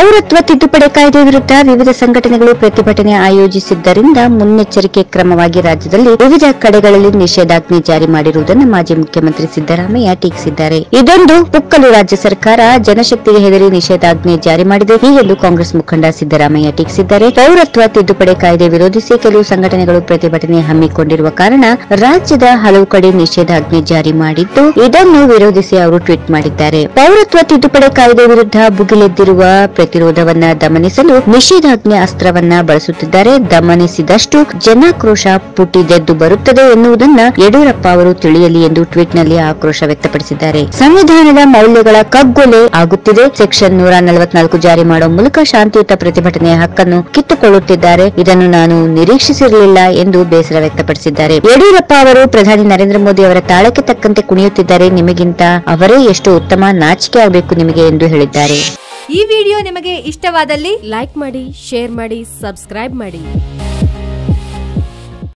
ಪೌರತ್ವ ತಿದ್ದುಪಡಿ ಕಾಯ್ದೆ ವಿರುದ್ಧ ವಿವಿಧ ಸಂಘಟನೆಗಳು ಪ್ರತಿಭಟನೆ ಆಯೋಜಿಸಿದ್ದರಿಂದ ಮುನ್ನೆಚ್ಚರಿಕೆ ಕ್ರಮವಾಗಿ ರಾಜ್ಯದಲ್ಲಿ ವಿವಿಧ ಕಡೆಗಳಲ್ಲಿ ನಿಷೇಧಾಜ್ಞೆ ಜಾರಿ ಮಾಡಿರುವುದನ್ನು ಮಾಜಿ ಮುಖ್ಯಮಂತ್ರಿ ಸಿದ್ದರಾಮಯ್ಯ ಟೀಕಿಸಿದ್ದಾರೆ ಇದೊಂದು ಪುಕ್ಕಲು ರಾಜ್ಯ ಸರ್ಕಾರ ಜನಶಕ್ತಿಗೆ ಹೆದರಿ ನಿಷೇಧಾಜ್ಞೆ ಜಾರಿ ಮಾಡಿದೆ ಹೀಗೆಂದು ಕಾಂಗ್ರೆಸ್ ಮುಖಂಡ ಸಿದ್ದರಾಮಯ್ಯ ಟೀಕಿಸಿದ್ದಾರೆ ಪೌರತ್ವ ತಿದ್ದುಪಡಿ ಕಾಯ್ದೆ ವಿರೋಧಿಸಿ ಕೆಲವು ಸಂಘಟನೆಗಳು ಪ್ರತಿಭಟನೆ ಹಮ್ಮಿಕೊಂಡಿರುವ ಕಾರಣ ರಾಜ್ಯದ ಹಲವು ಕಡೆ ನಿಷೇಧಾಜ್ಞೆ ಜಾರಿ ಮಾಡಿದ್ದು ಇದನ್ನು ವಿರೋಧಿಸಿ ಅವರು ಟ್ವೀಟ್ ಮಾಡಿದ್ದಾರೆ ಪೌರತ್ವ ತಿದ್ದುಪಡಿ ಕಾಯ್ದೆ ವಿರುದ್ಧ ಭುಗಿಲೆದ್ದಿರುವ ಪ್ರತಿರೋಧವನ್ನ ದಮನಿಸಲು ನಿಷೇಧಾಜ್ಞೆ ಅಸ್ತ್ರವನ್ನ ಬಳಸುತ್ತಿದ್ದಾರೆ ದಮನಿಸಿದಷ್ಟು ಜನಾಕ್ರೋಶ ಪುಟಿದೆದ್ದು ಬರುತ್ತದೆ ಎನ್ನುವುದನ್ನ ಯಡಿಯೂರಪ್ಪ ಅವರು ತಿಳಿಯಲಿ ಎಂದು ಟ್ವೀಟ್ನಲ್ಲಿ ಆಕ್ರೋಶ ವ್ಯಕ್ತಪಡಿಸಿದ್ದಾರೆ ಸಂವಿಧಾನದ ಮೌಲ್ಯಗಳ ಕಗ್ಗೊಲೆ ಆಗುತ್ತಿದೆ ಸೆಕ್ಷನ್ ನೂರ ನಲವತ್ನಾಲ್ಕು ಜಾರಿ ಮಾಡುವ ಮೂಲಕ ಶಾಂತಿಯುತ ಪ್ರತಿಭಟನೆಯ ಹಕ್ಕನ್ನು ಕಿತ್ತುಕೊಳ್ಳುತ್ತಿದ್ದಾರೆ ಇದನ್ನು ನಾನು ನಿರೀಕ್ಷಿಸಿರಲಿಲ್ಲ ಎಂದು ಬೇಸರ ವ್ಯಕ್ತಪಡಿಸಿದ್ದಾರೆ ಯಡಿಯೂರಪ್ಪ ಅವರು ಪ್ರಧಾನಿ ನರೇಂದ್ರ ಮೋದಿ ಅವರ ತಾಳಕ್ಕೆ ತಕ್ಕಂತೆ ಕುಣಿಯುತ್ತಿದ್ದಾರೆ ನಿಮಗಿಂತ ಅವರೇ ಎಷ್ಟು ಉತ್ತಮ ನಾಚಿಕೆ ಆಗಬೇಕು ನಿಮಗೆ ಎಂದು ಹೇಳಿದ್ದಾರೆ ಈ ವಿಡಿಯೋ ನಿಮಗೆ ಇಷ್ಟವಾದಲ್ಲಿ ಲೈಕ್ ಮಾಡಿ ಶೇರ್ ಮಾಡಿ ಸಬ್ಸ್ಕ್ರೈಬ್ ಮಾಡಿ